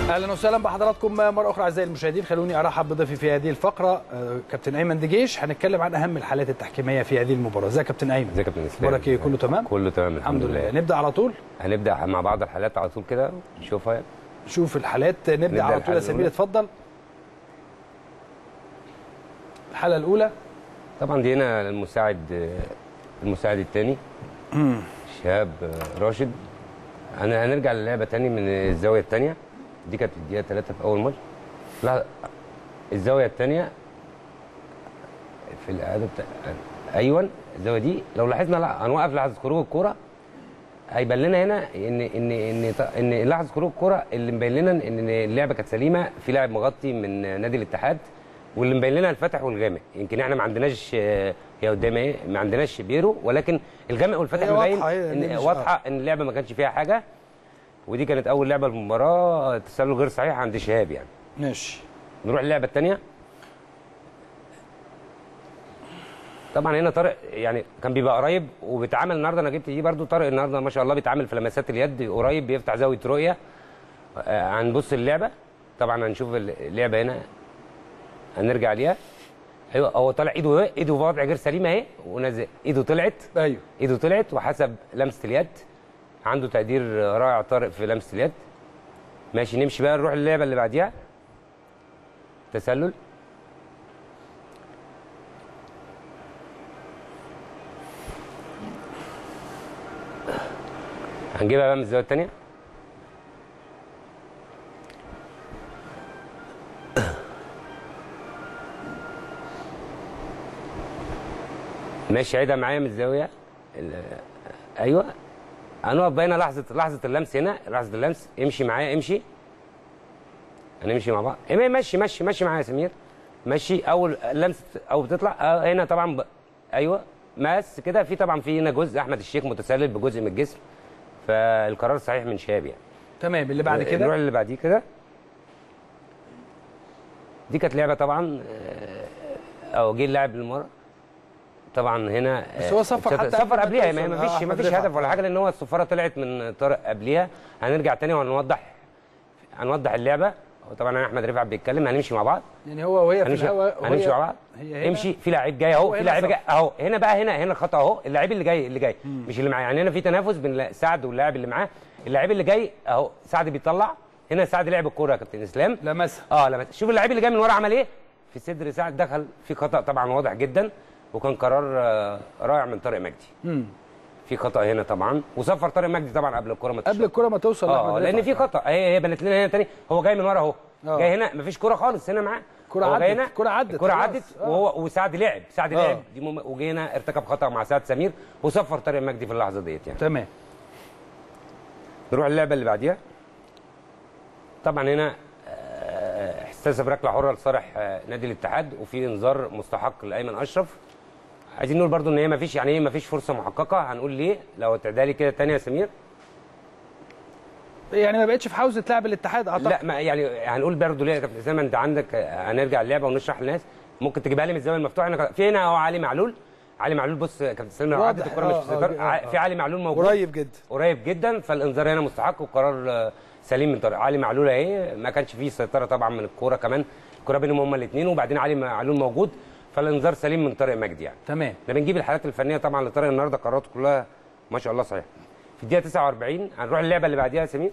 اهلا وسهلا بحضراتكم مره اخرى اعزائي المشاهدين خلوني ارحب بضيفي في هذه الفقره آه، كابتن ايمن دجيش هنتكلم عن اهم الحالات التحكيميه في هذه المباراه ازيك يا كابتن ايمن ازيك يا كابتن اسلام اخبارك ايه كله تمام كله تمام الحمد لله نبدا على طول هنبدا مع بعض الحالات على طول كده نشوفها نشوف الحالات نبدا, نبدأ على طول الحالة يا سمير الأولى. اتفضل الحاله الاولى طبعا دي هنا المساعد المساعد الثاني شهاب راشد انا هنرجع للعبه تاني من الزاويه الثانيه دي كانت الدقيقه 3 في اول ماتش لا الزاويه الثانيه في الاعاده بتاع ايوه الزاويه دي لو لاحظنا لا هنوقف لحظه خروج الكوره هيبان لنا هنا ان ان ان ان لحظه خروج الكوره اللي مبين لنا ان اللعبه كانت سليمه في لاعب مغطي من نادي الاتحاد واللي مبين لنا الفاتح والغامق يمكن احنا ما عندناش آه، هي قدام ايه ما عندناش بيرو ولكن الغامق والفاتح هي مبين واضحة، هي دي ان مش- واضحه ان اللعبه ما كانش فيها حاجه ودي كانت اول لعبه في المباراه تسلل غير صحيح عند شهاب يعني ماشي نروح للعبه الثانيه طبعا هنا طارق يعني كان بيبقى قريب وبيتعامل النهارده انا جبت دي برده طارق النهارده ما شاء الله بيتعامل في لمسات اليد قريب بيفتح زاويه رؤيه آه، هنبص اللعبه طبعا هنشوف اللعبه هنا هنرجع ليها ايوه هو طالع ايده اهي ايده في وضع غير سليم اهي ونزل ايده طلعت ايوه ايده طلعت وحسب لمسه اليد عنده تقدير رائع طارق في لمسه اليد ماشي نمشي بقى نروح للعبه اللي بعديها تسلل هنجيبها بقى من الزاويه الثانيه ماشي عيدها معايا من الزاويه ال- ايوه هنقف بقى هنا لحظه لحظه اللمس هنا لحظه اللمس امشي معايا امشي هنمشي مع بعض إيه، ماشي ماشي ماشي معايا يا سمير ماشي اول لمسه او بتطلع آه، هنا طبعا ب... ايوه ماس كده في طبعا في هنا جزء احمد الشيخ متسلل بجزء من الجسم فالقرار صحيح من شهاب يعني تمام اللي بعد نروح كده اللي بعديه كده دي كانت لعبه طبعا آه، او جه اللاعب للمره طبعا هنا بس هو صفر اتشت- حتى صفر قبل ما قبليها توصل. ما آه، فيش ما أحمد فيش رفعت. هدف ولا حاجه لان هو الصفاره طلعت من طارق قبليها هنرجع تاني وهنوضح هنوضح اللعبه وطبعا انا احمد رفعت بيتكلم هنمشي مع بعض يعني هو وهي في هنمشي الهواء وهي- هنمشي مع بعض هي هنا. امشي في لعيب جاي اهو هو في هنا لعيب صح. جاي اهو هنا بقى هنا هنا الخطا اهو اللعيب اللي جاي اللي جاي مش اللي معاه يعني هنا في تنافس بين سعد واللاعب اللي معاه اللعيب اللي جاي اهو سعد بيطلع هنا سعد لعب الكوره يا كابتن اسلام لمسها اه لما شوف اللعيب اللي جاي من ورا عمل ايه في صدر سعد دخل في خطا طبعا واضح جدا وكان قرار آه، رائع من طارق مجدي مم. في خطا هنا طبعا وصفر طارق مجدي طبعا قبل الكوره ما قبل تشوط. الكره ما توصل اه لأحمد لان رفعت. في خطا هي هي بنت لنا هنا تاني هو جاي من ورا اهو آه. جاي هنا مفيش كوره خالص هنا معاه كرة هو جاي عدت، هنا كرة عدت الكوره خلاص. عدت آه. وهو وسعد لعب سعد آه. لعب دي مم... وجه هنا ارتكب خطا مع سعد سمير وصفر طارق مجدي في اللحظه ديت يعني تمام نروح اللعبه اللي بعديها طبعا هنا آه، احتسب ركله حره لصالح آه، نادي الاتحاد وفي انذار مستحق لايمن اشرف عايزين نقول برضو ان هي ما فيش يعني ايه ما فيش فرصه محققه هنقول ليه لو تعدها لي كده تاني يا سمير يعني ما بقتش في حوزه لاعب الاتحاد اعتقد لا ما يعني هنقول برضه ليه يا كابتن اسامه انت عندك آه، هنرجع اللعبه ونشرح للناس ممكن تجيبها لي من الزاويه المفتوحه هنا في هنا اهو علي معلول علي معلول بص يا كابتن اسامه لو واضح، عدت الكوره مش آه، في الستار آه، ع- آه. في علي معلول موجود قريب جدا قريب جدا فالانذار هنا مستحق وقرار آه، سليم من طارق علي معلول اهي ما كانش فيه سيطره طبعا من الكوره كمان الكوره بينهم هما الاثنين وبعدين علي معلول موجود فالانذار سليم من طارق مجدي يعني تمام احنا بنجيب الحالات الفنيه طبعا لطارق النهارده قراراته كلها ما شاء الله صحيح في الدقيقه 49 هنروح اللعبه اللي بعديها يا سمير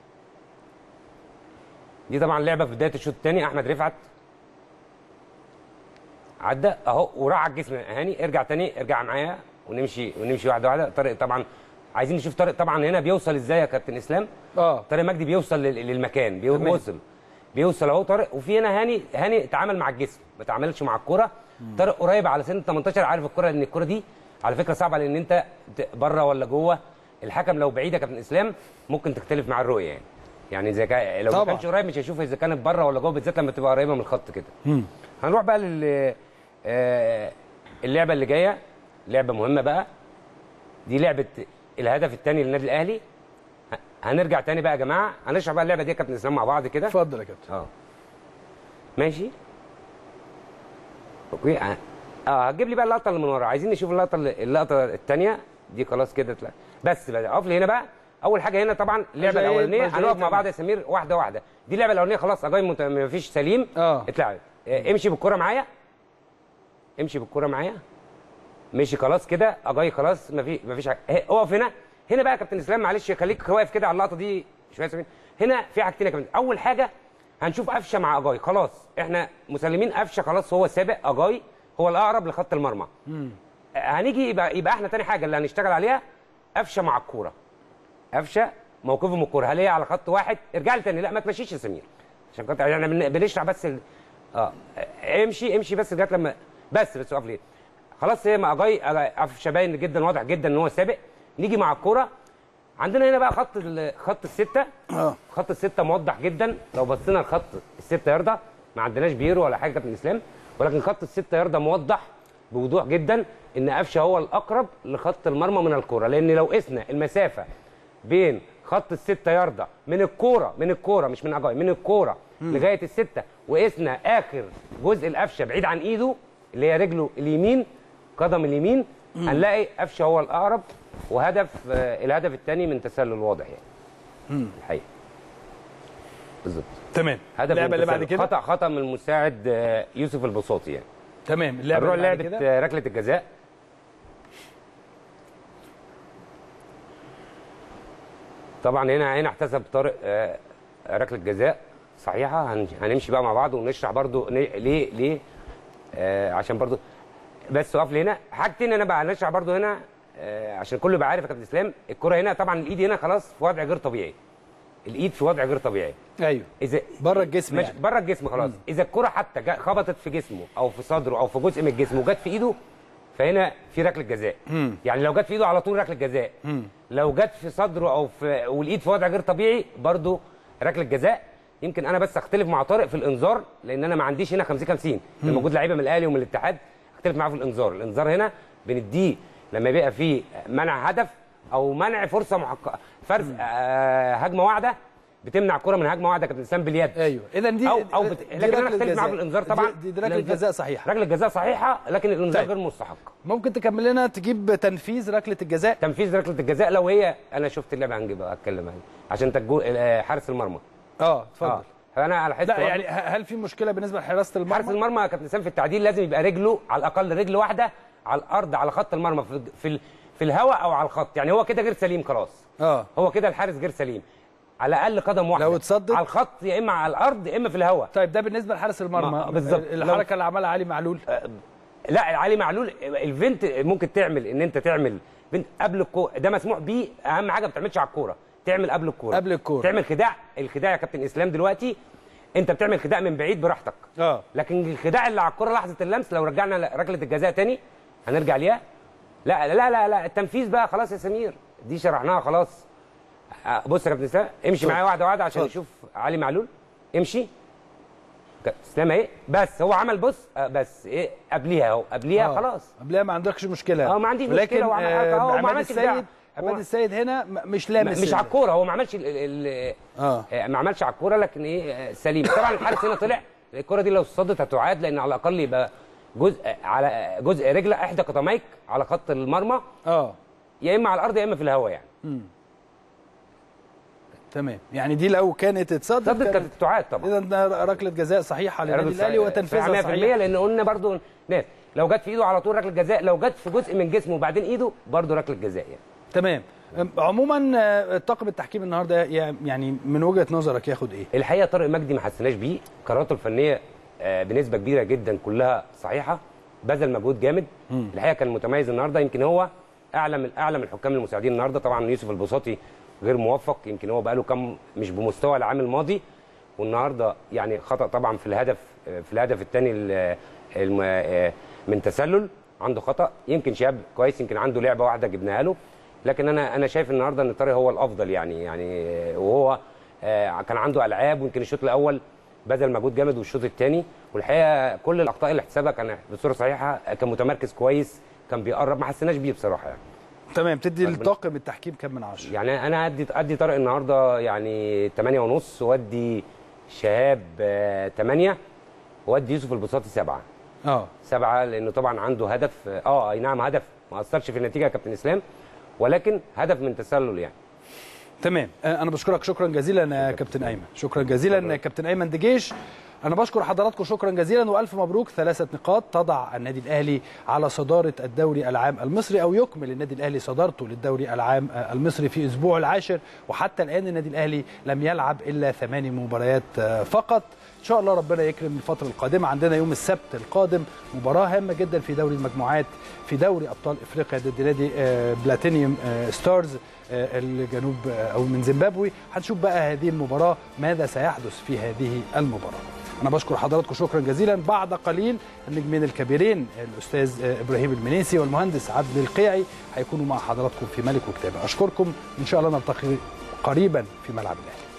دي طبعا لعبه في بدايه الشوط الثاني احمد رفعت عدى اهو وراح على الجسم هاني ارجع تاني ارجع معايا ونمشي ونمشي واحده واحده طارق طبعا عايزين نشوف طارق طبعا هنا بيوصل ازاي يا كابتن اسلام اه طارق مجدي بيوصل لل- للمكان تمام. بيوصل بيوصل اهو طارق وفي هنا هاني هاني اتعامل مع الجسم ما اتعاملش مع الكوره طارق قريب على سن 18 عارف الكوره ان الكوره دي على فكره صعبه لان انت ت- بره ولا جوه الحكم لو بعيد يا كابتن اسلام ممكن تختلف مع الرؤيه يعني يعني اذا كان لو ما طبعا. كانش قريب مش هيشوف اذا كانت بره ولا جوه بالذات لما تبقى قريبه من الخط كده هنروح بقى لل آه، اللعبه اللي جايه لعبه مهمه بقى دي لعبه الهدف الثاني للنادي الاهلي ه- هنرجع تاني بقى يا جماعه هنشرح بقى اللعبه دي يا كابتن اسلام مع بعض كده اتفضل يا كابتن اه ماشي اوكي اه اه هتجيب لي بقى اللقطه اللي من ورا عايزين نشوف اللقطه اللي- اللقطه الثانيه دي خلاص كده تلا. بس بقى اقف لي هنا بقى اول حاجه هنا طبعا اللعبه زي الاولانيه مجرية هنقف مع تمام. بعض يا سمير واحده واحده دي اللعبه الاولانيه خلاص اجاي مت... مفيش سليم اه. اتلعبت آه، امشي بالكره معايا امشي بالكره معايا مشي خلاص كده اجاي خلاص مفيش مفيش حاجه اه، اقف هنا هنا بقى يا كابتن اسلام معلش خليك واقف كده على اللقطه دي شويه سمين. هنا في حاجتين يا كابتن اول حاجه هنشوف قفشه مع اجاي خلاص احنا مسلمين قفشه خلاص هو سابق اجاي هو الاقرب لخط المرمى هنيجي يبقى يبقى احنا تاني حاجه اللي هنشتغل عليها قفشه مع الكوره قفشه موقفه من الكوره هل هي على خط واحد ارجع لي تاني لا ما تمشيش يا سمير عشان كنت احنا بن- بنشرح بس ال... اه امشي امشي بس لغايه لما بس بس اقف ليه خلاص هي مع جاي قفشه باين جدا واضح جدا ان هو سابق نيجي مع الكوره عندنا هنا بقى خط ال- خط السته اه خط السته موضح جدا لو بصينا لخط السته يرضى ما عندناش بيرو ولا حاجه كابتن اسلام ولكن خط السته يرضى موضح بوضوح جدا ان قفشه هو الاقرب لخط المرمى من الكوره لان لو قسنا المسافه بين خط السته يرضى من الكوره من الكوره مش من اجاي من الكوره لغايه السته وقسنا اخر جزء القفشه بعيد عن ايده اللي هي رجله اليمين قدم اليمين هنلاقي قفشه هو الاقرب وهدف آه، الهدف الثاني من تسلل واضح يعني الحقيقه بالظبط تمام هدف اللعبه اللي بعد المتسلل. كده خطا خطا من المساعد آه، يوسف البساطي يعني تمام اللعبه نروح اللي بعد لعبه كده آه، ركله الجزاء طبعا هنا هنا احتسب طارق آه، ركله جزاء صحيحه هن- هنمشي بقى مع بعض ونشرح برضو ن- ليه ليه آه، عشان برضو بس اقف لي هنا حاجتين انا بقى هنشرح برضو هنا آه، عشان كله يبقى عارف يا كابتن اسلام الكره هنا طبعا الايد هنا خلاص في وضع غير طبيعي الايد في وضع غير طبيعي ايوه اذا بره الجسم مش يعني بره الجسم خلاص اذا الكره حتى جا- خبطت في جسمه او في صدره او في جزء من الجسم وجت في ايده فهنا في ركله جزاء يعني لو جت في ايده على طول ركله جزاء لو جت في صدره او في والايد في وضع غير طبيعي برضو ركله جزاء يمكن انا بس اختلف مع طارق في الانذار لان انا ما عنديش هنا 50 50 لما موجود لعيبه من الاهلي ومن الاتحاد اختلف معاه في الانذار الانذار هنا بنديه لما يبقى فيه منع هدف او منع فرصه محققه فرز آه هجمه واحده بتمنع كره من هجمه واحده كابتن اسلام باليد ايوه اذا دي أو- أو بت- دي لكن أنا ركلة أختلف معاه جزاء. في الإنذار طبعاً. دي, دي ركله الإنذار- جزاء صحيحه ركله جزاء صحيحه لكن الانذار طيب. غير مستحق ممكن تكمل لنا تجيب تنفيذ ركله الجزاء تنفيذ ركله الجزاء لو هي انا شفت اللعبه هنجيبها اتكلم عنها عشان تجو آه، حارس المرمى اه اتفضل فانا على حس لا يعني ه- هل في مشكله بالنسبه لحراسه حارس المرمى المرمى يا كابتن سام في التعديل لازم يبقى رجله على الاقل رجل واحده على الارض على خط المرمى في في, ال- في الهواء او على الخط يعني هو كده غير سليم خلاص اه هو كده الحارس غير سليم على الاقل قدم واحده لو اتصدت؟ على الخط يا اما على الارض يا اما في الهواء طيب ده بالنسبه لحارس المرمى ما- بالظبط. الحركه اللي عملها علي معلول لا علي معلول الفنت ممكن تعمل ان انت تعمل فنت قبل الكوره ده مسموح بيه اهم حاجه ما بتعملش على الكوره تعمل قبل الكوره قبل الكورة. تعمل خداع الخداع يا كابتن اسلام دلوقتي انت بتعمل خداع من بعيد براحتك اه لكن الخداع اللي على الكوره لحظه اللمس لو رجعنا ركله الجزاء تاني هنرجع ليها لا لا لا لا التنفيذ بقى خلاص يا سمير دي شرحناها خلاص آه، بص يا كابتن اسلام امشي معايا واحده واحده عشان اتفضل. نشوف علي معلول امشي ك- اسلام ايه بس هو عمل بص آه، بس ايه قبليها اهو قبليها آه. خلاص قبلها ما عندكش مشكله اه، ما عنديش ولكن مشكلة وعمل- آه اه، وما عماد عملش خداع. السيد هو- عماد السيد هنا م- مش لامس مش ال- على الكوره هو ما عملش ال ال اه ال ما عملش على الكوره لكن ايه آه، سليم طبعا الحارس هنا طلع الكوره دي لو صدت هتعاد لان على الاقل يبقى جزء على جزء رجله احدى قدميك على خط المرمى اه يا اما على الارض يا اما في الهواء يعني تمام يعني دي لو كانت اتصدت صدت كانت تعاد طبعا اذا ده ركله جزاء صحيحه للنادي راجل الاهلي صحيح- وتنفيذها صحيح صحيح 100% لان قلنا برضو ناس لو جت في ايده على طول ركله جزاء لو جت في جزء من جسمه وبعدين ايده برضو ركله جزاء يعني تمام أم- عموما آه، طاقم التحكيم النهارده يا- يعني من وجهه نظرك ياخد ايه؟ الحقيقه طارق مجدي ما حسناش بيه قراراته الفنيه آه، بنسبه كبيره جدا كلها صحيحه بذل مجهود جامد الحقيقه كان متميز النهارده يمكن هو اعلى من اعلى من الحكام المساعدين النهارده طبعا يوسف البساطي غير موفق يمكن هو بقاله كام مش بمستوى العام الماضي والنهارده يعني خطا طبعا في الهدف آه، في الهدف الثاني من تسلل عنده خطا يمكن شاب كويس يمكن عنده لعبه واحده جبناها له لكن انا انا شايف النهارده ان طارق هو الافضل يعني يعني آه، وهو آه، كان عنده العاب ويمكن الشوط الاول بذل مجهود جامد والشوط الثاني والحقيقه كل الاخطاء اللي احتسبها كان بصوره صحيحه كان متمركز كويس كان بيقرب ما حسيناش بيه بصراحه يعني تمام تدي طيب، لطاقم التحكيم كام من عشرة؟ يعني انا ادي ادي طارق النهارده يعني 8 ونص وادي شهاب 8 وادي يوسف البساطي 7 اه سبعة لانه طبعا عنده هدف اه اي نعم هدف ما اثرش في النتيجه يا كابتن اسلام ولكن هدف من تسلل يعني تمام آه، انا بشكرك شكرا جزيلا يا كابتن ايمن شكرا جزيلا كابتن ايمن دجيش انا بشكر حضراتكم شكرا جزيلا والف مبروك ثلاثه نقاط تضع النادي الاهلي على صداره الدوري العام المصري او يكمل النادي الاهلي صدارته للدوري العام آه، المصري في اسبوعه العاشر وحتى الان النادي الاهلي لم يلعب الا ثماني مباريات آه، فقط ان شاء الله ربنا يكرم الفتره القادمه عندنا يوم السبت القادم مباراه هامه جدا في دوري المجموعات في دوري ابطال افريقيا ضد نادي آه، بلاتينيوم آه، ستارز آه، الجنوب آه، او من زيمبابوي هنشوف بقى هذه المباراه ماذا سيحدث في هذه المباراه انا بشكر حضراتكم شكرا جزيلا بعد قليل النجمين الكبيرين الاستاذ آه، ابراهيم المنيسي والمهندس عبد القيعي هيكونوا مع حضراتكم في ملك وكتابه اشكركم ان شاء الله نلتقي قريبا في ملعب الاهلي